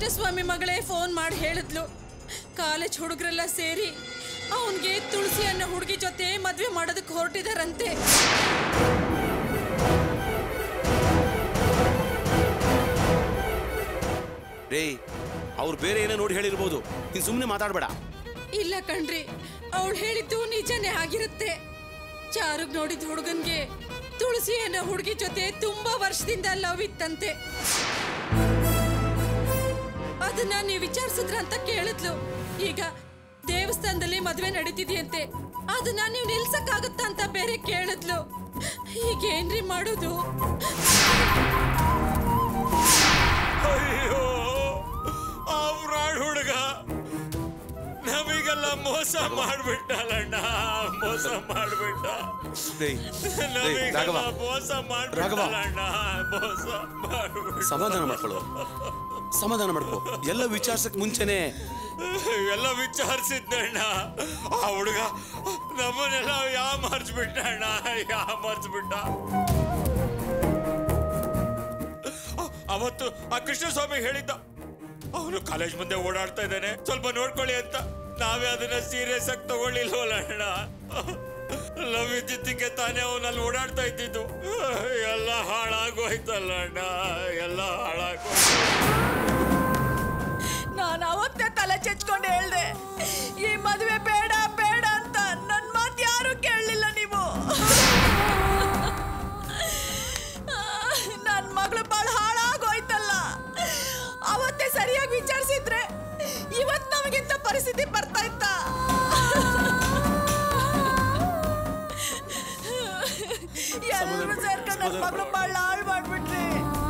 ಕೃಷ್ಣಸ್ವಾಮಿ ಮಗಳೇ ಫೋನ್ ಮಾಡಿ ಹೇಳಿದ್ಲು ಕಾಲೇಜ್ ಹುಡುಗರೆಲ್ಲ ಸೇರಿ ಅವನ್ಗೆ ತುಳಸಿ ಅನ್ನೋ ಹುಡುಗಿ ಜೊತೆ ಮದ್ವೆ ಮಾಡೋದಕ್ಕೆ ಹೊರಟಿದಾರಂತೆ ರೇ ಅವ್ರು ಬೇರೆ ಏನೋ ನೋಡಿ ಹೇಳಿರ್ಬೋದು ನೀನ್ ಸುಮ್ಮನೆ ಮಾತಾಡ್ಬೇಡ ಇಲ್ಲ ಕಣ್ರಿ ಅವಳು ಹೇಳಿದ್ದು ನಿಜನೇ ಆಗಿರುತ್ತೆ ಚಾರುಗ್ ನೋಡಿದ ಹುಡುಗನ್ಗೆ ತುಳಸಿ ಅನ್ನೋ ಹುಡುಗಿ ಜೊತೆ ತುಂಬಾ ವರ್ಷದಿಂದ ಲವ್ ಇತ್ತಂತೆ ಅದನ್ನ ನೀವು ವಿಚಾರಿಸಿದ್ರ ಅಂತ ಕೇಳಿದ್ಲು ಈಗ ದೇವಸ್ಥಾನದಲ್ಲಿ ಮದ್ವೆ ನಡೀತಿದೆಯಂತೆ ಅದನ್ನ ನೀವು ನಿಲ್ಸಕ್ಕಾಗತ್ತಾ ಅಂತ ಬೇರೆ ಕೇಳಿದ್ಲು ಈಗೇನ್ರಿ ಮಾಡೋದು ಅಯ್ಯೋ ಆ ಫ್ರಾಡ್ ಹುಡುಗ ನಮಗೆಲ್ಲ ಮೋಸ ಮಾಡ್ಬಿಟ್ಟಲ್ಲಣ್ಣ ಮೋಸ ಮಾಡ್ಬಿಟ್ಟ ರೇ ರೇ, ರಾಘವ ನಮಗೆಲ್ಲ ಮೋಸ ರಾಘವ. ಮಾಡ್ಬಿಟ್ಟಲ್ಲಣ್ಣ ಮೋಸ ಮಾಡ್ಬಿಟ್ಟ ಸಮಾಧಾನ ಮಾಡ್ಕೊಳ್ಳು ಸಮಾಧಾನ ಮಾಡ್ಕೊ ಎಲ್ಲ ವಿಚಾರ್ಸಕ್ ಮುಂಚೆನೆ ಎಲ್ಲ ವಿಚಾರಿಸಿದ್ದಣ್ಣ ಆ ಹುಡುಗ ನಮ್ಮನ್ನೆಲ್ಲ ಯಾ ಮರ್ಸ್ಬಿಟ್ಟಣ್ಣ ಯಾ ಮರ್ಸ್ಬಿಟ್ಟ ಅವತ್ತು ಆ ಕೃಷ್ಣಸ್ವಾಮಿ ಹೇಳಿದ್ದ ಅವನು ಕಾಲೇಜ್ ಮುಂದೆ ಓಡಾಡ್ತಾ ಇದ್ದಾನೆ ಸ್ವಲ್ಪ ನೋಡ್ಕೊಳ್ಳಿ ಅಂತ ನಾವೇ ಅದನ್ನ ಸೀರಿಯಸ್ ಆಗಿ ತಗೊಳ್ಳಿಲ್ವಲ್ಲ ಅಣ್ಣ ಲವ್ ಇದ್ದಿದ್ದಕ್ಕೆ ತಾನೇ ಅವನಲ್ಲಿ ಓಡಾಡ್ತಾ ಇದ್ದಿದ್ದು ಎಲ್ಲ ಹಾಳಾಗೋಯ್ತಲ್ಲ ಅಣ್ಣ ಎಲ್ಲ ಹಾಳಾಗೋಯ್ತು ನಾನು ಅವತ್ತೇ ತಲೆ ಚೆಚ್ಕೊಂಡು ಹೇಳ್ದೆ ಈ ಮದುವೆ ಬೇಡ ಬೇಡ ಅಂತ ನನ್ನ ಮಾತು ಯಾರು ಕೇಳಲಿಲ್ಲ ನೀವು ನನ್ನ ಮಗಳು ಬಾಳ ಹಾಳಾಗೋಯ್ತಲ್ಲ ಅವತ್ತೇ ಸರಿಯಾಗಿ ವಿಚಾರಿಸಿದ್ರೆ ಇವತ್ತು ನಮಗಿಂತ ಪರಿಸ್ಥಿತಿ ಬರ್ತಾ ಇತ್ತ ಎಲ್ಲರೂ ಸೇರ್ಕೊಂಡು ನನ್ನ ಮಗಳು ಬಾಳ ಹಾಳು ಮಾಡ್ಬಿಟ್ರಿ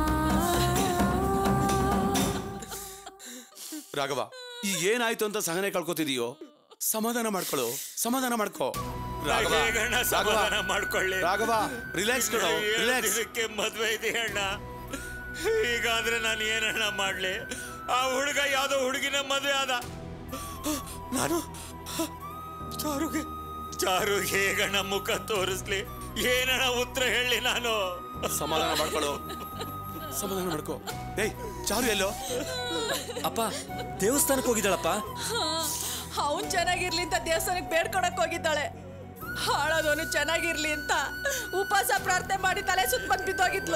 ರಾಘವ ಈಗ ಏನಾಯ್ತು ಅಂತ ಸಹನೆ ಕಳ್ಕೊತಿದೀಯೋ ಸಮಾಧಾನ ಮಾಡ್ಕೊಳ್ಳು ಸಮಾಧಾನ ಮಾಡ್ಕೋ ರಾಘವ ಹೇಗಣ್ಣ ರಾಘವ ಸಮಾಧಾನ ಮಾಡ್ಕೊಳ್ಳಿ ರಾಘವ ರಿಲ್ಯಾಕ್ಸ್ ಕೊಡು ರಿಲ್ಯಾಕ್ಸ್ ಇದಕ್ಕೆ ಮದ್ವೆ ಇದೆ ಅಣ್ಣ ಹೀಗಾದ್ರೆ ನಾನು ಏನಣ್ಣ ಮಾಡ್ಲಿ ಆ ಹುಡುಗ ಯಾವ್ದೋ ಹುಡುಗಿನ ಮದ್ವೆ ಆದ ನಾನು ಚಾರುಗೆ ಚಾರುಗೆ ಹೇಗಣ್ಣ ಮುಖ ತೋರಿಸ್ಲಿ ಏನಣ್ಣ ಉತ್ತರ ಹೇಳಿ ನಾನು ಸಮಾಧಾನ ಮಾಡ್ಕೊಳ್ಳು ಸಮಾಧಾನ ಮಾಡ್ಕೋ ಏಯ್ ಚಾರು ಎಲ್ಲೋ ಅಪ್ಪ ದೇವಸ್ಥಾನಕ್ಕೆ ಹೋಗಿದ್ದಾಳಪ್ಪ ಅವನ್ ಚೆನ್ನಾಗಿರ್ಲಿ ಅಂತ ದೇವಸ್ಥಾನಕ್ಕೆ ಬೇಡ್ಕೊಳಕ್ ಹೋಗಿದ್ದಾಳೆ ಹಾಳೋದವನು ಚೆನ್ನಾಗಿರ್ಲಿ ಅಂತ ಉಪವಾಸ ಪ್ರಾರ್ಥನೆ ಮಾಡಿ ತಲೆ ಸುತ್ತ ಬಂದ್ ಬಿದ್ದೋಗಿದ್ಲು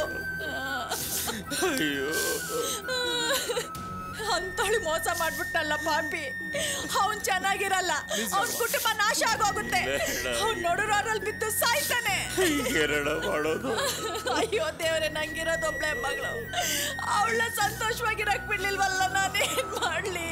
ಅಯ್ಯೋ ಅಂತಳಿ ಮೋಸ ಮಾಡ್ಬಿಟ್ಟಲ್ಲ ಪಾಪಿ ಅವನ್ ಚೆನ್ನಾಗಿರಲ್ಲ ಅವನ್ ಕುಟುಂಬ ನಾಶ ಆಗೋಗುತ್ತೆ ಅವ್ನ್ ನೋಡೋರಲ್ಲಿ ಬಿದ್ದು ಸಾಯ್ತಾನೆ ಏನಣ್ಣ ಮಾಡೋದು ಅಯ್ಯೋ ದೇವ್ರೆ ನಂಗಿರೋದೊಬ್ಳೆ ಮಗಳು ಅವಳ ಸಂತೋಷವಾಗಿರಕ್ ಬಿಡ್ಲಿಲ್ವಲ್ಲ ನಾನೇನ್ ಮಾಡ್ಲಿ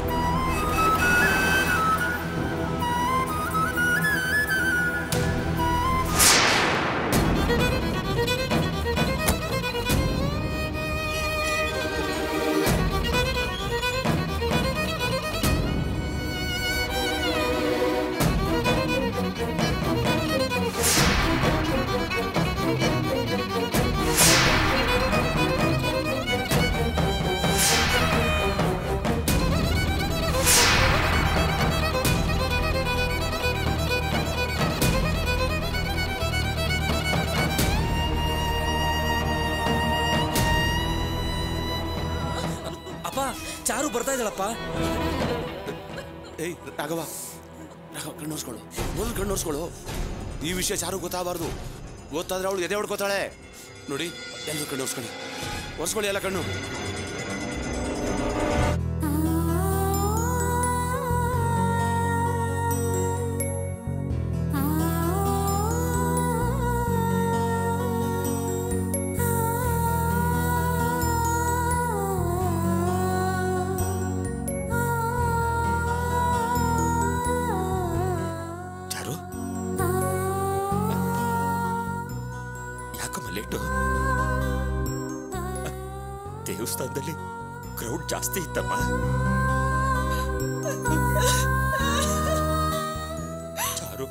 ಅಪ್ಪ ಚಾರು ಬರ್ತಾ ಇದ್ದಾಳಪ್ಪ ಏಯ್ ರಾಘವ ರಾಘವ ಕಣ್ಣೋರ್ಸ್ಕೊಳ್ಳು ಮೊದಲು ಕಣ್ಣೋರ್ಸ್ಕೊಳ್ಳು ಈ ವಿಷಯ ಚಾರು ಗೊತ್ತಾಗಬಾರ್ದು ಗೊತ್ತಾದ್ರೆ ಅವಳು ಎದೆ ಹೊಡ್ಕೋತಾಳೆ ನೋಡಿ ಎಲ್ಲರೂ ಕಣ್ಣು ಒರ್ಸ್ಕೊಳ್ಳಿ ಒರ್ಸ್ಕೊಳ್ಳಿ ಎಲ್ಲ ಕಣ್ಣು ಚಾರು ಯಾಕಮ್ಮ ಲೇಟು ದೇವಸ್ಥಾನದಲ್ಲಿ ಕ್ರೌಡ್ ಜಾಸ್ತಿ ಇತ್ತಮ್ಮ ಚಾರು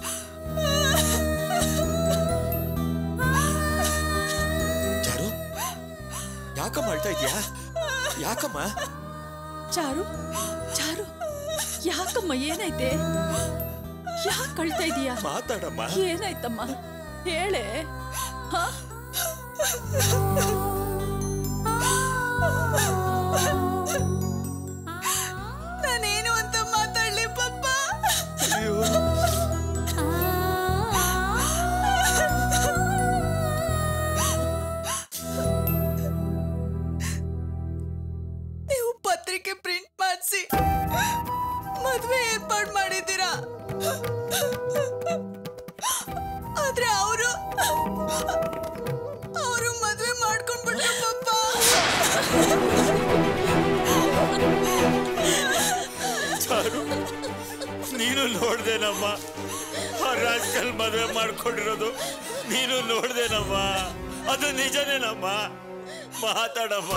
ಚಾರು ಯಾಕಮ್ಮ ಅಳ್ತಾ ಇದೀಯಾ ಯಾಕಮ್ಮ ಚಾರು ಚಾರು ಯಾಕಮ್ಮ ಏನೈತೆ ಯಾಕೆ ಕಳ್ತಾ ಇದೀಯಾ ಮಾತಾಡಮ್ಮ ಏನಾಯ್ತಮ್ಮ ಹೇಳೆ ಹ? ಅವರು ಮದ್ವೆ ಮಾಡ್ಕೊಂಡ್ಬಿಟ್ರು ಪಪ್ಪ ಚಾರು ನೀನು ನೋಡ್ದೇನಮ್ಮ ಆ ರಾಜ್ಕಲ್ ಮದುವೆ ಮಾಡ್ಕೊಂಡಿರೋದು ನೀನು ನೋಡ್ದೇನಮ್ಮ ಅದು ನಿಜನೇನಮ್ಮ ಮಾತಾಡಮ್ಮ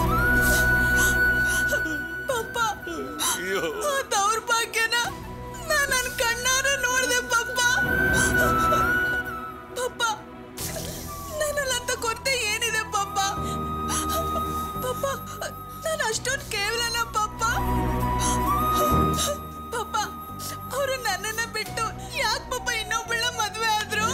ಪಪ್ಪ ಅಯ್ಯೋ ಆ ದೌರ್ಭಾಗ್ಯನ ನಾನು ನನ್ನ ಕಣ್ಣಾರ ನೋಡ್ದೆ ಪಪ್ಪ ಪಪ್ಪ ನನ್ನಲ್ಲಂತ ಕೊರತೆ ಏನಿದೆ ಪಪ್ಪ ಪಪ್ಪ ನಾನು ಅಷ್ಟೊಂದು ಕೇವಲನ ಪಪ್ಪ ಪಪ್ಪ ಅವರು ನನ್ನನ್ನ ಬಿಟ್ಟು ಯಾಕೆ ಪಪ್ಪ ಇನ್ನೊಬ್ಬಳ ಮದ್ವೆ ಆದ್ರು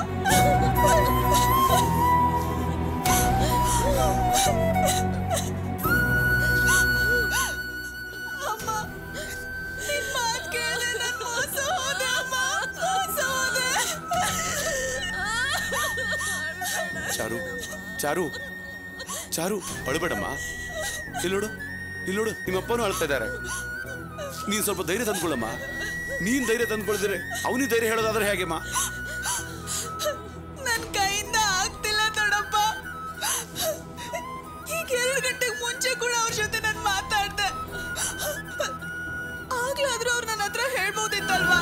ಅಮ್ಮ ನಿನ್ ಮಾತ್ ಕೇಳ್ದೆ ನಾನ್ ಮೋಸ ಹೋದೆ ಅಮ್ಮ ಮೋಸ ಹೋದೆ ಚಾರು ಚಾರು ಚಾರು ಅಳಬೇಡಮ್ಮ ಇಲ್ಲೋಡು ಇಲ್ಲೋಡು ನಿಮ್ಮಪ್ಪನೂ ಅಳ್ತಾ ಇದ್ದಾರೆ ನೀನ್ ಸ್ವಲ್ಪ ಧೈರ್ಯ ತಂದ್ಕೊಳ್ಳಮ್ಮ ನೀನ್ ಧೈರ್ಯ ತಂದ್ಕೊಳ್ದಿರೆ ಅವನಿಗೆ ಧೈರ್ಯ ಹೇಳೋದಾದ್ರೆ ಹೇಗೆಮ್ಮ ನನ್ ಕೈಯಿಂದ ಆಗ್ತಿಲ್ಲ ದೊಡ್ಡಪ್ಪ ಈಗ ಎರಡು ಗಂಟೆಗೆ ಮುಂಚೆ ಕೂಡ ಅವ್ರ ಜೊತೆ ನಾನು ಮಾತಾಡ್ದೆ ಆಗ್ಲಾದ್ರೂ ಅವ್ರು ನನ್ನ ಹತ್ರ ಹೇಳ್ಬೋದಿತ್ತಲ್ವಾ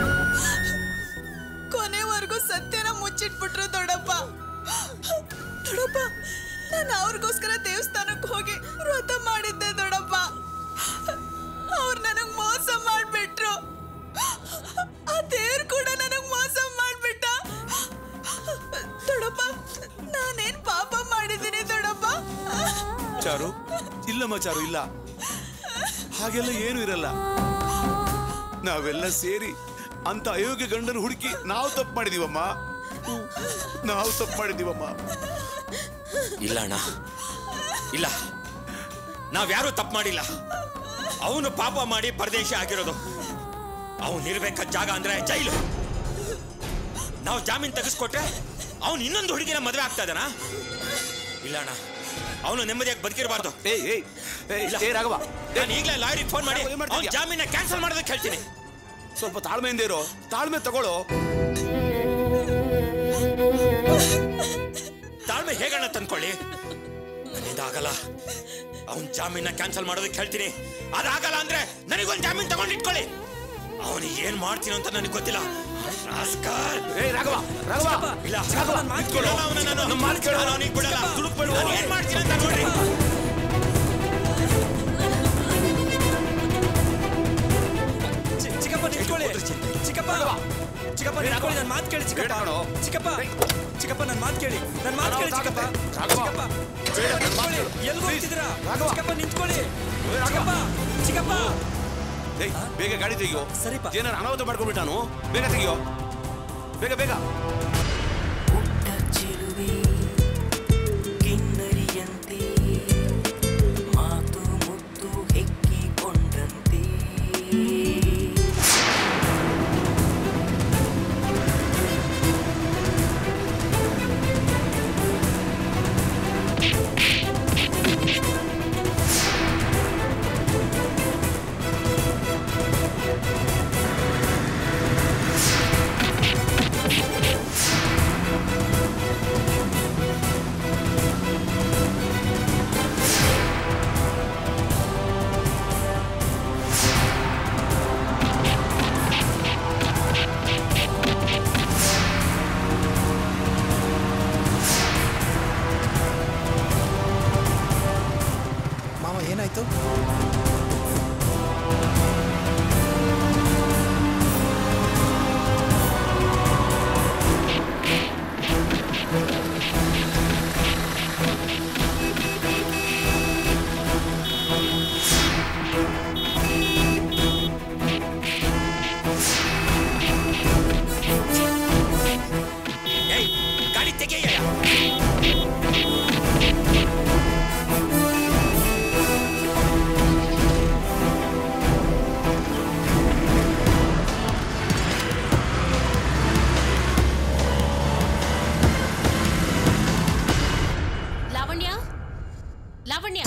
ಕೊನೆವರೆಗೂ ಸತ್ಯನ ಮುಚ್ಚಿಟ್ಬಿಟ್ರು ದೊಡ್ಡಪ್ಪ ದೊಡ್ಡಪ್ಪ ನಾನು ಅವ್ರಿಗೋಸ್ಕರ ದೇವಸ್ಥಾನಕ್ಕೆ ಹೋಗಿ ವ್ರತ ಮಾಡಿದ್ದೆ ದೊಡ್ಡಪ್ಪ ಅವ್ರು ನನಗ್ ಮೋಸ ಮಾಡ್ಬಿಟ್ರು ಆ ದೇವ್ರು ಕೂಡ ನನಗ್ ಮೋಸ ಮಾಡ್ಬಿಟ್ಟ ದೊಡ್ಡಪ್ಪ ನಾನೇನ್ ಪಾಪ ಮಾಡಿದ್ದೀನಿ ದೊಡ್ಡಪ್ಪ ಚಾರು ಇಲ್ಲಮ್ಮ ಚಾರು ಇಲ್ಲ ಹಾಗೆಲ್ಲ ಏನು ಇರಲ್ಲ ನಾವೆಲ್ಲ ಸೇರಿ ಅಂತ ಅಯೋಗ್ಯ ಗಂಡನ ಹುಡುಕಿ ನಾವು ತಪ್ಪು ಮಾಡಿದೀವಮ್ಮ ನಾವು ತಪ್ಪು ಮಾಡಿದೀವಮ್ಮ ಇಲ್ಲ ಅಣ್ಣ ಇಲ್ಲ ನಾವ್ಯಾರೂ ತಪ್ಪು ಮಾಡಿಲ್ಲ ಅವನು ಪಾಪ ಮಾಡಿ ಪರದೇಶ ಆಗಿರೋದು ಅವನಿರ್ಬೇಕಾದ ಜಾಗ ಅಂದ್ರೆ ಜೈಲು ನಾವು ಜಾಮೀನ್ ತೆಗೆಸ್ಕೊಟ್ರೆ ಅವನು ಇನ್ನೊಂದು ಹುಡುಗಿನ ಮದುವೆ ಆಗ್ತಾ ಇದ್ದಾನ ಇಲ್ಲ ಅಣ್ಣ ಅವನು ನೆಮ್ಮದಿಯಾಗಿ ಬದುಕಿರಬಾರ್ದು ಏಯ್ ಏಯ್ ಏಯ್ ಏ ರಾಘವ ಏ, ನಾನು ಈಗಲೇ ಲಾಯರಿಗೆ ಫೋನ್ ಮಾಡಿ ಏನ್ ಮಾಡ್ತಿದ್ಯಾ? ಅವ್ನ ಜಾಮೀನ ಕ್ಯಾನ್ಸಲ್ ಮಾಡೋದಕ್ಕೆ ಹೇಳ್ತೀನಿ ಸ್ವಲ್ಪ ತಾಳ್ಮೆಯಿಂದ ಇರೋ ತಾಳ್ಮೆ ತಗೊಳ್ಳೋ ತಾಳ್ಮೆ ಹೇಗಣ್ಣ ತಂದ್ಕೊಳ್ಳಿ ನನ್ನಿಂದ ಆಗಲ್ಲ ಅವನ್ ಜಾಮೀನ ಕ್ಯಾನ್ಸಲ್ ಮಾಡೋದಕ್ಕೆ ಹೇಳ್ತೀನಿ ಅದಾಗಲ್ಲ ಅಂದ್ರೆ ನನಗೊಂದು ಜಾಮೀನ್ ತಗೊಂಡಿಟ್ಕೊಳ್ಳಿ ಅವನಿಗೆ ಏನ್ ಮಾಡ್ತೀನೋ ಅಂತ ನನಗೆ ಗೊತ್ತಿಲ್ಲ ರಾಸ್ಕಲ್. ಏ ರಾಘವ ರಾಘವ ಇಲ್ಲ ರಾಘವ ನಾನ್ ಮಾತ್ ನಿಂತ್ಕೊಳ್ಳೋ. ಕೇಳಲ್ಲ ಅವ್ನ ನಾನು. ನಮ್ಮ ಮಾತು ಕೇಳು. ನಾನು ಅವ್ನಿಗೆ ಬಿಡಲ್ಲ. ತುಳುಕ್ಬೇಡ್ವೋ. ನಾನು ಏನ್ ಮಾಡ್ತೀನಿ ಅಂತ ನೋಡ್ರಿ ಚಿ- ಚಿಕ್ಕಪ್ಪ ನಿಂತ್ಕೊಳ್ಳಿ ಚಿಕ್ಕಪ್ಪ ಚಿಕ್ಕಪ್ಪ ನಿಂತ್ಕೊಳ್ಳಿ ನನ್ನ ಮಾತು ಕೇಳಿ ಚಿಕ್ಕಪ್ಪ ಬೇಡ ಕಣೋ. ಚಿಕ್ಕಪ್ಪ ಚಿಕ್ಕಪ್ಪ ನನ್ನ ಮಾತು ಕೇಳಿ ನನ್ನ ಮಾತು ಕೇಳಿ ಚಿಕ್ಕಪ್ಪ ರಾಘವ. ಚಿಕ್ಕಪ್ಪ ಬೇಡ, ನನ್ ಮಾತ್ ನಿಂತ್ಕೊಳ್ಳಿ. ಕೇಳು. ಎಲ್ಗ್ ಹೋಗ್ತಿದ್ದೀರಾ ರಾಘವ. ಚಿಕ್ಕಪ್ಪ ನಿಂತ್ಕೊಳ್ಳಿ ರಾಘವ. ಚಿಕ್ಕಪ್ಪ ಚಿಕ್ಕಪ್ಪ ಏಯ್ ಬೇಗ ಗಾಡಿ ತೆಗಿಯೋ ಸರಿಪ. ಏನಾರು ಅನಾಹುತ ಮಾಡ್ಕೊಂಡ್ಬಿಟ್ಟಾನು ಬೇಗ ತೆಗಿಯೋ ಬೇಗ ಬೇಗ ಪುಟ್ಟ ಚೆಲುವೆ ಕಿನ್ನರಿಯಂತೆ ಮಾತು ಮುತ್ತು ಹೆಕ್ಕಿಕೊಂಡಂತೆ ಮಾವ ಏನಾಯ್ತು ಏಯ್ ಗಾಡಿ ತೆಗೆಯ ಲಾವಣ್ಯ ಲಾವಣ್ಯ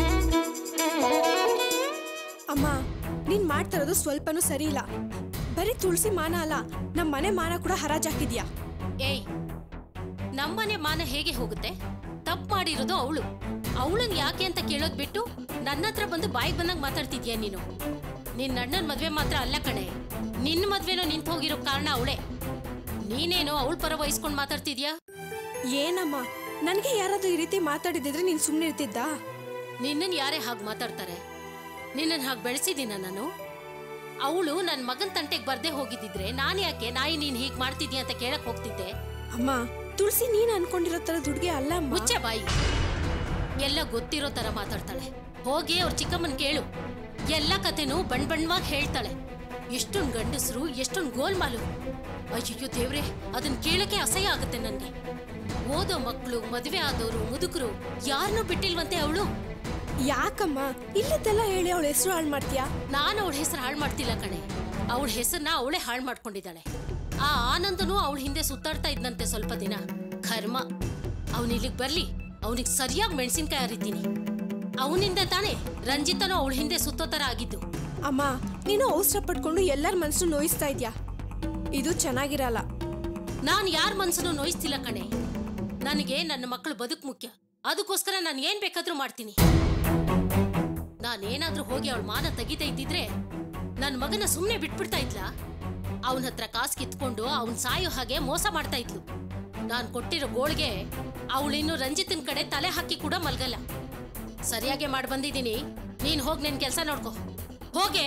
ಅಮ್ಮ ನೀನ್ ಮಾಡ್ತಾ ಇರೋದು ಸ್ವಲ್ಪನೂ ಸರಿ ಇಲ್ಲ ಬರೀ ತುಳಸಿ ಮಾನ ಅಲ್ಲ ನಮ್ಮ ಮನೆ ಮಾನ ಕೂಡ ಹರಾಜಾಕಿದ್ಯಾ ಏಯ್ ನಮ್ಮನೆ ಮಾನ ಹೇಗೆ ಹೋಗುತ್ತೆ ತಪ್ಪು ಮಾಡಿರೋದು ಅವಳು ಅವಳನ್ ಯಾಕೆ ಅಂತ ಕೇಳೋದ್ ಬಿಟ್ಟು ನನ್ನ ಹತ್ರ ಬಂದು ಬಾಯಿಗೆ ಬಂದಂಗ್ ಮಾತಾಡ್ತಿದ್ಯಾ ನೀನು ನಿನ್ನ ಅಣ್ಣನ ಮದ್ವೆ ಮಾತ್ರ ಅಲ್ಲ ಕಣೆ ನಿನ್ನ ಮದ್ವೆನೋ ನಿಂತು ಹೋಗಿರೋ ಕಾರಣ ಅವಳೇ ನೀನೇನೋ ಅವಳ ಪರ ವಹಿಸ್ಕೊಂಡು ಮಾತಾಡ್ತಿದ್ಯಾ ಏನಮ್ಮ ನನಗೆ ಯಾರಾದ್ರೂ ಈ ರೀತಿ ಮಾತಾಡಿದಿದ್ರೆ ನೀನ್ ಸುಮ್ಮನೆ ಇರ್ತಿದ್ದಾ ನಿನ್ನನ್ ಯಾರೇ ಹಾಗೆ ಮಾತಾಡ್ತಾರೆ ನಿನ್ನನ್ ಹಾಗೆ ಬೆಳೆಸಿದ್ದೀನ ನಾನು ಅವಳು ನನ್ನ ಮಗನ್ ತಂಟೆಗೆ ಬರ್ದೇ ಹೋಗಿದ್ದಿದ್ರೆ ನಾನು ಯಾಕೆ ನಾಯಿ ನೀನ್ ಹೀಗ್ ಮಾಡ್ತಿದ್ಯಾ ಅಂತ ಕೇಳಕ್ ಹೋಗ್ತಿದ್ದೆ ಅಮ್ಮ ತುಳಸಿ ನೀನ್ ಅನ್ಕೊಂಡಿರೋ ತರ ದುಡ್ಗೆ ಅಲ್ಲ ಅಮ್ಮ ಮುಚ್ಚೆ ಬಾಯಿ ಎಲ್ಲ ಗೊತ್ತಿರೋ ತರ ಮಾತಾಡ್ತಾಳೆ ಹೋಗಿ ಅವ್ರ ಚಿಕ್ಕಮ್ಮನ್ ಕೇಳು ಎಲ್ಲ ಕತೆನೂ ಬಣ್ ಬಣ್ಣವಾಗಿ ಹೇಳ್ತಾಳೆ ಎಷ್ಟೊಂದ್ ಗಂಡಸರು ಎಷ್ಟೊಂದ್ ಗೋಲ್ಮಾಲು ಅಯ್ಯೋ ದೇವ್ರೆ ಅದನ್ ಕೇಳಕ್ಕೆ ಅಸಹ್ಯ ಆಗುತ್ತೆ ನನ್ಗೆ ಓದೋ ಮಕ್ಕಳು ಮದುವೆ ಆದವರು ಮುದುಕರು ಯಾರನ್ನೂ ಬಿಟ್ಟಿಲ್ವಂತೆ ಅವಳು ಯಾಕಮ್ಮ ಇಲ್ಲದೆಲ್ಲ ಹೇಳಿ ಅವಳ ಹೆಸರು ಹಾಳು ಮಾಡ್ತೀಯಾ ನಾನು ಅವಳ ಹೆಸರು ಹಾಳು ಮಾಡ್ತಿಲ್ಲ ಕಣೆ ಅವಳ ಹೆಸರನ್ನ ಅವಳೇ ಹಾಳು ಮಾಡ್ಕೊಂಡಿದ್ದಾಳೆ ಆ ಆನಂದನು ಅವಳ ಹಿಂದೆ ಸುತ್ತಾಡ್ತಾ ಇದ್ನಂತೆ ಸ್ವಲ್ಪ ದಿನ ಕರ್ಮ ಅವನ್ ಇಲ್ಲಿಗ್ ಬರ್ಲಿ ಅವನಿಗೆ ಸರಿಯಾಗಿ ಮೆಣಸಿನ್ಕಾಯಿ ಅರಿತೀನಿ ಅವನಿಂದ ತಾನೇ ರಂಜಿತನು ಅವಳ ಹಿಂದೆ ಸುತ್ತೋ ತರ ಆಗಿದ್ದು ಅಮ್ಮ ನೀನು ಅವಸರ ಪಟ್ಕೊಂಡು ಎಲ್ಲರ ಮನಸ್ಸು ನೋಯಿಸ್ತಾ ಇದ್ಯಾ ಇದು ಚೆನ್ನಾಗಿರಲ್ಲ ನಾನ್ ಯಾರ ಮನ್ಸನ್ನು ನೋಯಿಸ್ತಿಲ್ಲ ಕಣೆ ನನಗೆ ನನ್ನ ಮಕ್ಕಳು ಬದುಕು ಮುಖ್ಯ ಅದಕ್ಕೋಸ್ಕರ ನಾನು ಏನ್ ಬೇಕಾದ್ರೂ ಮಾಡ್ತೀನಿ ನಾನೇನಾದ್ರೂ ಹೋಗಿ ಅವಳ ಮಾನ ತೆಗಿತಾ ಇದ್ದಿದ್ರೆ ನನ್ನ ಮಗನ ಸುಮ್ಮನೆ ಬಿಟ್ಬಿಡ್ತಾ ಇದ್ಲಾ ಅವನ ಹತ್ರ ಕಾಸು ಕಿತ್ಕೊಂಡು ಅವನ್ ಸಾಯೋ ಹಾಗೆ ಮೋಸ ಮಾಡ್ತಾ ಇದ್ಲು ನಾನ್ ಕೊಟ್ಟಿರೋ ಗೋಳ್ಗೆ ಅವಳಿನ್ನು ರಂಜಿತನ್ ಕಡೆ ತಲೆ ಹಾಕಿ ಕೂಡ ಮಲ್ಗಲ್ಲ ಸರಿಯಾಗಿ ಮಾಡಿ ಬಂದಿದ್ದೀನಿ ನೀನ್ ಹೋಗ್ ನಿನ್ ಕೆಲಸ ನೋಡ್ಕೋ ಹೋಗೆ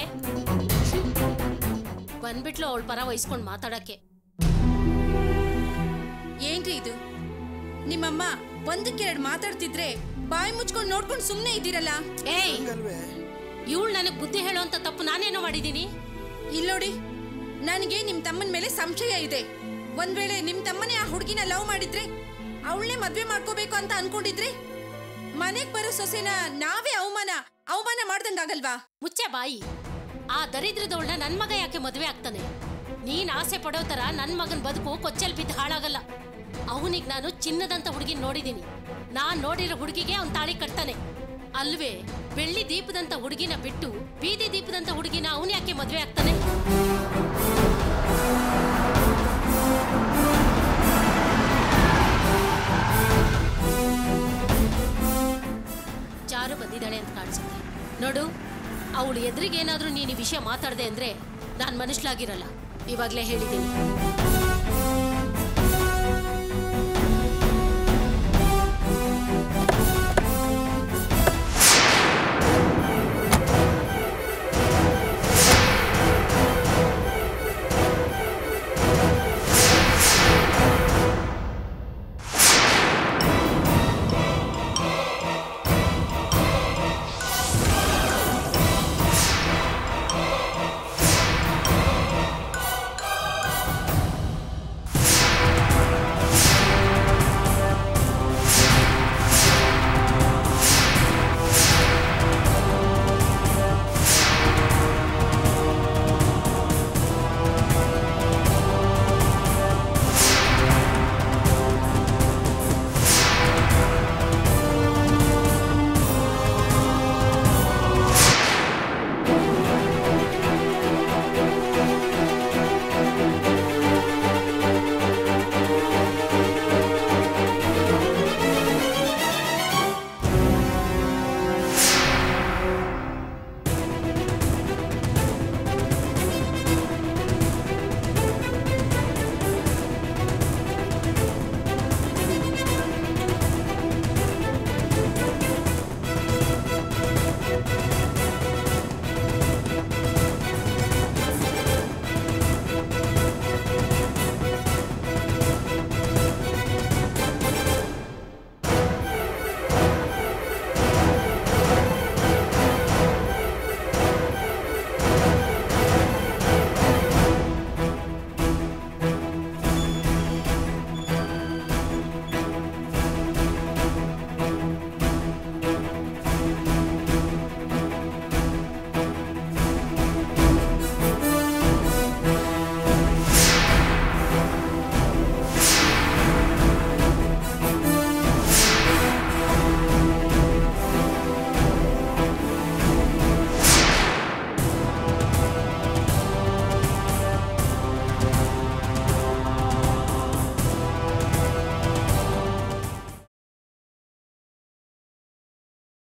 ಬಂದ್ಬಿಟ್ಲು ಅವಳ ಪರ ವಹಿಸ್ಕೊಂಡು ಮಾತಾಡಕ್ಕೆ ಏನ್ರಿ ಇದು ನಿಮ್ಮಮ್ಮ ಒಂದಕ್ಕೆರಡು ಮಾತಾಡ್ತಿದ್ರೆ ಬಾಯಿ ಮುಚ್ಕೊಂಡು ನೋಡ್ಕೊಂಡು ಸುಮ್ಮನೆ ಇದ್ದೀರಲ್ಲ ಏಯ್ ಇವಳು ನನಗ್ ಬುದ್ಧಿ ಹೇಳೋಂತ ತಪ್ಪು ನಾನೇನೋ ಮಾಡಿದೀನಿ ಇಲ್ಲೋಡಿ ನನಗೆ ನಿಮ್ ತಮ್ಮನ ಮೇಲೆ ಸಂಶಯ ಇದೆ ಒಂದ್ ವೇಳೆ ನಿಮ್ ತಮ್ಮನೇ ಆ ಹುಡುಗಿನ ಲವ್ ಮಾಡಿದ್ರೆ ಅವಳನ್ನೇ ಮದ್ವೆ ಮಾಡ್ಕೋಬೇಕು ಅಂತ ಅನ್ಕೊಂಡಿದ್ರೆ ಮನೆಗ್ ಬರೋ ಸೊಸೆನ ನಾವೇ ಅವಮಾನ ಅವಮಾನ ಮಾಡ್ದಂಗಾಗಲ್ವಾ ಮುಚ್ಚೆ ಬಾಯಿ ಆ ದರಿದ್ರದವಳನ್ನ ನನ್ ಮಗ ಯಾಕೆ ಮದ್ವೆ ಆಗ್ತಾನೆ ನೀನ್ ಆಸೆ ಪಡೋ ತರ ನನ್ ಮಗನ್ ಬದುಕು ಕೊಚ್ಚಲ್ ಬಿದ್ದು ಹಾಳಾಗಲ್ಲ ಅವನಿಗೆ ನಾನು ಚಿನ್ನದಂತ ಹುಡುಗಿನ ನೋಡಿದೀನಿ ನಾನ್ ನೋಡಿರೋ ಹುಡುಗಿಗೆ ಅವ್ನ್ ತಾಳಿ ಕಟ್ತಾನೆ ಅಲ್ವೇ ಬೆಳ್ಳಿ ದೀಪದಂತ ಹುಡುಗಿನ ಬಿಟ್ಟು ಬೀದಿ ದೀಪದಂತ ಹುಡುಗಿನ ಅವನ್ ಯಾಕೆ ಮದ್ವೆ ಆಗ್ತಾನೆ ಚಾರು ಬಂದಿದ್ದಾಳೆ ಅಂತ ಕಾಣಿಸುತ್ತೆ ನೋಡು ಅವಳು ಎದುರಿಗೇನಾದ್ರೂ ನೀನು ಈ ವಿಷಯ ಮಾತಾಡ್ದೆ ಅಂದ್ರೆ ನಾನು ಮನುಷ್ಯಲಾಗಿರಲ್ಲ ಇವಾಗ್ಲೇ ಹೇಳಿದ್ದೀನಿ